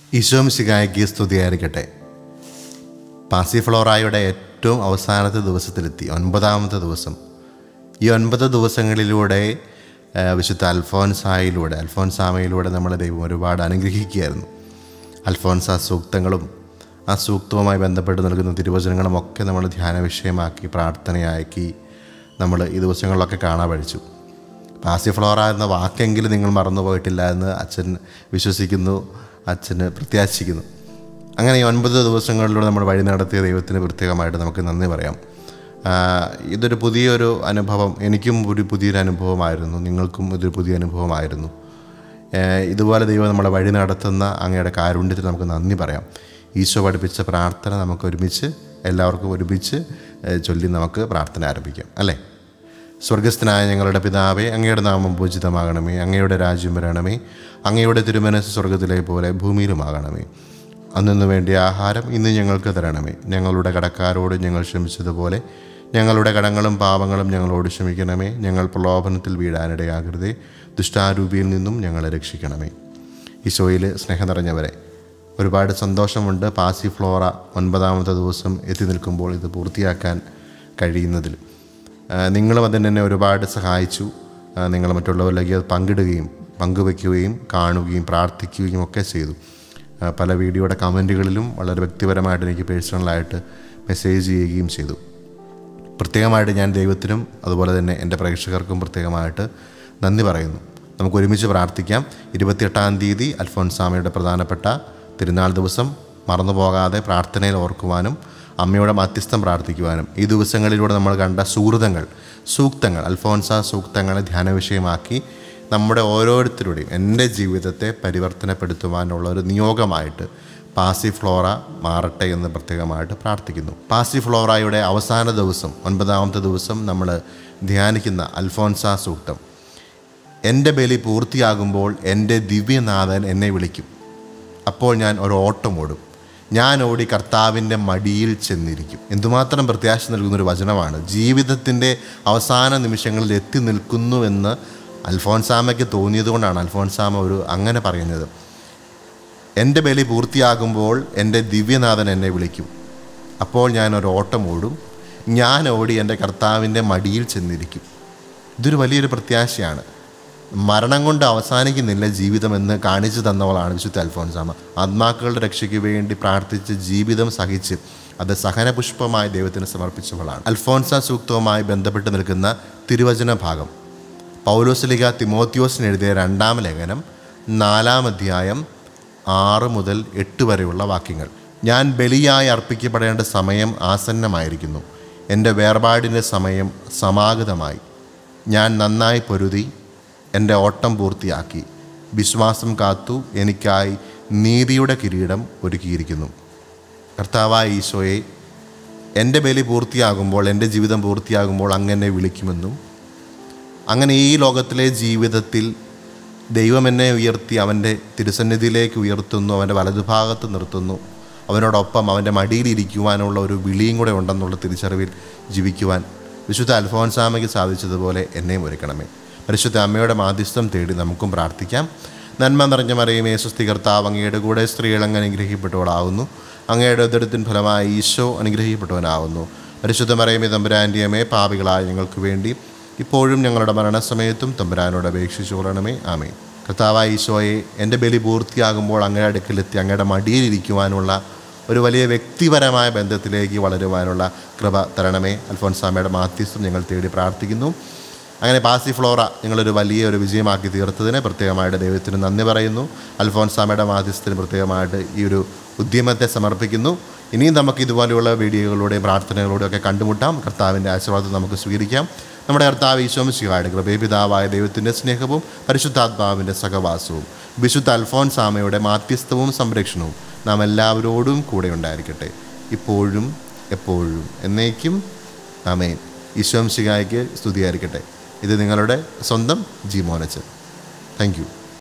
ഈശോമിശികായ്ക്ക് സ്തുതിയായിരിക്കട്ടെ പാസിഫ്ലോറായുടെ ഏറ്റവും അവസാനത്തെ ദിവസത്തിലെത്തി ഒൻപതാമത്തെ ദിവസം ഈ ഒൻപത് ദിവസങ്ങളിലൂടെ ആ, വിശുദ്ധ അൽഫോൻസായിലൂടെ അൽഫോൻസാമയിലൂടെ നമ്മളെ ദൈവം ഒരുപാട് അനുഗ്രഹിക്കുകയായിരുന്നു അൽഫോൻസ സൂക്തങ്ങളും ആ സൂക്തവുമായി ബന്ധപ്പെട്ട് നൽകുന്ന തിരുവചനങ്ങളും ഒക്കെ നമ്മൾ ധ്യാന വിഷയമാക്കി പ്രാർത്ഥനയാക്കി നമ്മൾ ഈ ദിവസങ്ങളിലൊക്കെ കാണാൻ പഠിച്ചു പാസിഫ്ലോറ എന്ന വാക്കെങ്കിലും നിങ്ങൾ മറന്നുപോയിട്ടില്ല എന്ന് അച്ഛൻ വിശ്വസിക്കുന്നു അച്ഛന് പ്രത്യാശിക്കുന്നു അങ്ങനെ ഈ ഒൻപത് ദിവസങ്ങളിലൂടെ നമ്മൾ വഴി നടത്തിയ ദൈവത്തിന് പ്രത്യേകമായിട്ട് നമുക്ക് നന്ദി പറയാം ആ, ഇതൊരു പുതിയൊരു അനുഭവം എനിക്കും ഒരു പുതിയൊരു അനുഭവമായിരുന്നു നിങ്ങൾക്കും ഇതൊരു പുതിയ അനുഭവമായിരുന്നു ഏ, ഇതുപോലെ ദൈവം നമ്മളെ വഴി നടത്തുന്ന അങ്ങയുടെ കാരുണ്യത്തിന് നമുക്ക് നന്ദി പറയാം ഈശോ പഠിപ്പിച്ച പ്രാർത്ഥന നമുക്ക് ഒരുമിച്ച് എല്ലാവർക്കും ഒരുമിച്ച് ഏ, ചൊല്ലി നമുക്ക് പ്രാർത്ഥന ആരംഭിക്കാം അല്ലേ സ്വർഗസ്ഥനായ ഞങ്ങളുടെ പിതാവേ അങ്ങയുടെ നാമം പൂജിതമാകണമേ അങ്ങയുടെ രാജ്യം വരണമേ അങ്ങയുടെ തിരുമനസ് സ്വർഗത്തിലെ പോലെ ഭൂമിയിലുമാകണമേ അന്നു വേണ്ടിയ ആഹാരം ഇന്ന് ഞങ്ങൾക്ക് തരണമേ ഞങ്ങളുടെ കടക്കാരോട് ഞങ്ങൾ ക്ഷമിച്ചതുപോലെ ഞങ്ങളുടെ കടങ്ങളും പാപങ്ങളും ഞങ്ങളോട് ക്ഷമിക്കണമേ ഞങ്ങൾ പ്രലോഭനത്തിൽ വീഴാനിടയാകരുതേ ദുഷ്ടാരൂപിയിൽ നിന്നും ഞങ്ങളെ രക്ഷിക്കണമേ ഈശോയിൽ സ്നേഹം നിറഞ്ഞവരെ ഒരുപാട് സന്തോഷമുണ്ട് പാസി ഫ്ലോറ ഒൻപതാമത്തെ ദിവസം എത്തി നിൽക്കുമ്പോൾ ഇത് പൂർത്തിയാക്കാൻ കഴിയുന്നതിൽ ആ, നിങ്ങളും അതിന് എന്നെ ഒരുപാട് സഹായിച്ചു ആ, നിങ്ങൾ മറ്റുള്ളവരിലേക്ക് അത് പങ്കിടുകയും പങ്കുവയ്ക്കുകയും കാണുകയും പ്രാർത്ഥിക്കുകയും ഒക്കെ ചെയ്തു ആ, പല വീഡിയോയുടെ കമൻറ്റുകളിലും വളരെ വ്യക്തിപരമായിട്ട് എനിക്ക് പേഴ്സണലായിട്ട് മെസ്സേജ് ചെയ്യുകയും ചെയ്തു പ്രത്യേകമായിട്ട് ഞാൻ ദൈവത്തിനും അതുപോലെ തന്നെ എൻ്റെ പ്രേക്ഷകർക്കും പ്രത്യേകമായിട്ട് നന്ദി പറയുന്നു നമുക്ക് ഒരുമിച്ച് പ്രാർത്ഥിക്കാം ഇരുപത്തിയെട്ടാം തീയതി അൽഫോൻസാമയുടെ പ്രധാനപ്പെട്ട തിരുനാൾ ദിവസം മറന്നു പോകാതെ പ്രാർത്ഥനയിൽ ഓർക്കുവാനും അമ്മയുടെ മധ്യസ്ഥം പ്രാർത്ഥിക്കുവാനും ഈ ദിവസങ്ങളിലൂടെ നമ്മൾ കണ്ട സൂഹൃതങ്ങൾ സൂക്തങ്ങൾ അൽഫോൻസ സൂക്തങ്ങളെ ധ്യാന വിഷയമാക്കി നമ്മുടെ ഓരോരുത്തരുടെയും എൻ്റെ ജീവിതത്തെ പരിവർത്തനപ്പെടുത്തുവാനുള്ള ഒരു നിയോഗമായിട്ട് പാസി ഫ്ലോറ മാറട്ടെ എന്ന് പ്രത്യേകമായിട്ട് പ്രാർത്ഥിക്കുന്നു പാസി ഫ്ലോറയുടെ അവസാന ദിവസം ഒൻപതാമത്തെ ദിവസം നമ്മൾ ധ്യാനിക്കുന്ന അൽഫോൻസ സൂക്തം എൻ്റെ ബലി പൂർത്തിയാകുമ്പോൾ എൻ്റെ ദിവ്യനാഥൻ എന്നെ വിളിക്കും അപ്പോൾ ഞാൻ ഒരു ഓട്ടം ഓടും ഞാൻ ഓടി കർത്താവിൻ്റെ മടിയിൽ ചെന്നിരിക്കും എന്തുമാത്രം പ്രത്യാശ നൽകുന്നൊരു വചനമാണ് ജീവിതത്തിൻ്റെ അവസാന നിമിഷങ്ങളിൽ എത്തി നിൽക്കുന്നുവെന്ന് അൽഫോൻസാമയ്ക്ക് തോന്നിയതുകൊണ്ടാണ് അൽഫോൻസാമ ഒരു അങ്ങനെ പറയുന്നത് എൻ്റെ ബലി പൂർത്തിയാകുമ്പോൾ എൻ്റെ ദിവ്യനാഥൻ എന്നെ വിളിക്കും അപ്പോൾ ഞാൻ ഒരു ഓട്ടം ഓടും ഞാൻ ഓടി എൻ്റെ കർത്താവിൻ്റെ മടിയിൽ ചെന്നിരിക്കും ഇതൊരു വലിയൊരു പ്രത്യാശയാണ് മരണം കൊണ്ട് അവസാനിക്കുന്നില്ല ജീവിതമെന്ന് കാണിച്ചു തന്നവളാണ് വിശുദ്ധ അൽഫോൻസാമ ആത്മാക്കളുടെ രക്ഷയ്ക്ക് വേണ്ടി പ്രാർത്ഥിച്ച് ജീവിതം സഹിച്ച് അത് സഹനപുഷ്പമായി ദൈവത്തിന് സമർപ്പിച്ചവളാണ് അൽഫോൻസ സൂക്തവുമായി ബന്ധപ്പെട്ട് നിൽക്കുന്ന തിരുവചന ഭാഗം പൗലോസ്ലിക തിമോത്യോസിന് എഴുതിയ രണ്ടാം ലേഖനം നാലാം അധ്യായം ആറ് മുതൽ എട്ട് വരെയുള്ള വാക്യങ്ങൾ ഞാൻ ബലിയായി അർപ്പിക്കപ്പെടേണ്ട സമയം ആസന്നമായിരിക്കുന്നു എൻ്റെ വേർപാടിൻ്റെ സമയം സമാഗതമായി ഞാൻ നന്നായി പൊരുതി എൻ്റെ ഓട്ടം പൂർത്തിയാക്കി വിശ്വാസം കാത്തു എനിക്കായി നീതിയുടെ കിരീടം ഒരുക്കിയിരിക്കുന്നു കർത്താവായ ഈശോയെ എൻ്റെ ബലി പൂർത്തിയാകുമ്പോൾ എൻ്റെ ജീവിതം പൂർത്തിയാകുമ്പോൾ അങ്ങനെ വിളിക്കുമെന്നും അങ്ങനെ ഈ ലോകത്തിലെ ജീവിതത്തിൽ ദൈവം എന്നെ ഉയർത്തി അവൻ്റെ തിരുസന്നിധിയിലേക്ക് ഉയർത്തുന്നു അവൻ്റെ വലതുഭാഗത്ത് നിർത്തുന്നു അവനോടൊപ്പം അവൻ്റെ മടിയിലിരിക്കുവാനുള്ള ഒരു വിളിയും കൂടെ ഉണ്ടെന്നുള്ള തിരിച്ചറിവിൽ ജീവിക്കുവാൻ വിശുദ്ധ അൽഫോൻസാമയ്ക്ക് സാധിച്ചതുപോലെ എന്നെയും ഒരുക്കണമേ പരിശുദ്ധ അമ്മയുടെ മാധ്യസ്ഥം തേടി നമുക്കും പ്രാർത്ഥിക്കാം നന്മ നിറഞ്ഞ മറിയമേ സുസ്ഥി കർത്താവ് അങ്ങയുടെ കൂടെ സ്ത്രീകൾ അങ്ങ് അനുഗ്രഹിക്കപ്പെട്ടവളാവുന്നു അങ്ങയുടെ ഉദരത്തിൻ ഫലമായി ഈശോ അനുഗ്രഹിക്കപ്പെട്ടവനാവുന്നു പരിശുദ്ധ മറിയമേ തമ്പുരാൻ്റെ അമ്മേ പാപികളായ ഞങ്ങൾക്ക് വേണ്ടി ഇപ്പോഴും ഞങ്ങളുടെ മരണസമയത്തും തമ്പുരാനോട് അപേക്ഷിച്ചു കൊള്ളണമേ ആമേ കർത്താവായ ഈശോയെ എൻ്റെ ബലി പൂർത്തിയാകുമ്പോൾ അങ്ങയുടെ അടുക്കലെത്തി അങ്ങയുടെ മടിയിലിരിക്കുവാനുള്ള ഒരു വലിയ വ്യക്തിപരമായ ബന്ധത്തിലേക്ക് വളരുവാനുള്ള കൃപ തരണമേ അൽഫോൻസാമയുടെ മാധ്യസ്ഥം ഞങ്ങൾ തേടി പ്രാർത്ഥിക്കുന്നു അങ്ങനെ പാസി ഫ്ലോറ നിങ്ങളൊരു വലിയ ഒരു വിജയമാക്കി തീർത്തതിന് പ്രത്യേകമായിട്ട് ദൈവത്തിന് നന്ദി പറയുന്നു അൽഫോൻസാമയുടെ മാധ്യസ്ഥത്തിന് പ്രത്യേകമായിട്ട് ഈ ഒരു ഉദ്യമത്തെ സമർപ്പിക്കുന്നു ഇനിയും നമുക്ക് ഇതുപോലെയുള്ള വീഡിയോകളിലൂടെയും പ്രാർത്ഥനകളിലൂടെയും ഒക്കെ കണ്ടുമുട്ടാം കർത്താവിൻ്റെ ആശീർവാദം നമുക്ക് സ്വീകരിക്കാം നമ്മുടെ കർത്താവ് ഈശോമിശിഹായുടെ കൃപേപിതാവായ ദൈവത്തിൻ്റെ സ്നേഹവും പരിശുദ്ധാത്മാവിൻ്റെ സഹവാസവും വിശുദ്ധ അൽഫോൻസാമയുടെ മാധ്യസ്ഥവും സംരക്ഷണവും നാം എല്ലാവരോടും കൂടെ ഉണ്ടായിരിക്കട്ടെ ഇപ്പോഴും എപ്പോഴും എന്നേക്കും ആമേൻ ഈശോംശികായ്ക്ക് സ്തുതിയായിരിക്കട്ടെ ഇത് നിങ്ങളുടെ സ്വന്തം ജി മോനച്ചൻ താങ്ക് യു